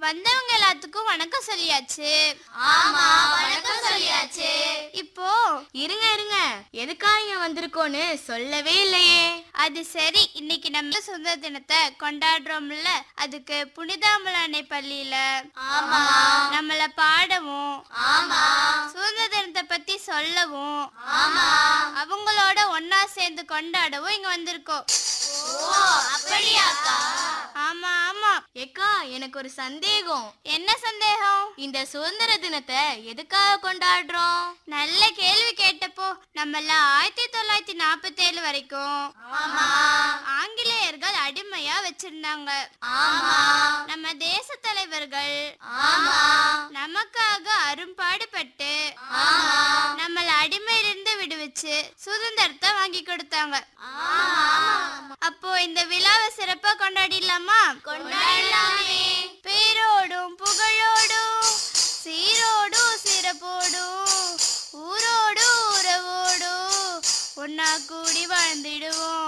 வந்தவங்க எல்லாத்துக்கும் வணக்கம் சொல்லியாச்சு ஆமா வணக்கம் சொல்லியாச்சு இப்போ இருங்க இருங்க எதுக்காக இங்க வந்திருக்கோன்னு சொல்லவே இல்லையே அது சரி இன்னைக்கு நம்ம சுதந்திர தினத்தை கொண்டாடுறோம்ல அதுக்கு புனிதாமலானை பள்ளியில ஆமா நம்மள பாடவும் ஆமா சுதந்திர தினத்தை பத்தி சொல்லவும் ஆமா அவங்களோட ஒன்னா சேர்ந்து கொண்டாடவும் இங்க வந்திருக்கோம் ஓ அப்படியாக்கா ஆமா ஆமா ஏக்கா எனக்கு ஒரு சந்தேகம் என்ன சந்தேகம் இந்த சுதந்திர தினத்தை எதுக்காக கொண்டாடுறோம் நல்ல கேள்வி கேட்டப்போ நம்மள ஆயிரத்தி தொள்ளாயிரத்தி நாற்பத்தி ஏழு வரைக்கும் ஆமா ஆங்கிலேயர்கள் அடிமையா வச்சிருந்தாங்க ஆமா நம்ம தேச தலைவர்கள் ஆமா நமக்காக அரும்பாடுபட்டு ஆமா நம்மள அடிமையிலிருந்து விடுவிச்சு சுதந்திரத்தை வாங்கி கொடுத்தாங்க அப்போ இந்த விழாவை சிறப்பா கொண்டாடிடலாமா கொண்டாடலாமே பேரோடும் புகழோடும் சீரோடும் சிறப்போடும் ஊரோடும் உறவோடும் ஒன்னா கூடி வாழ்ந்திடுவோம்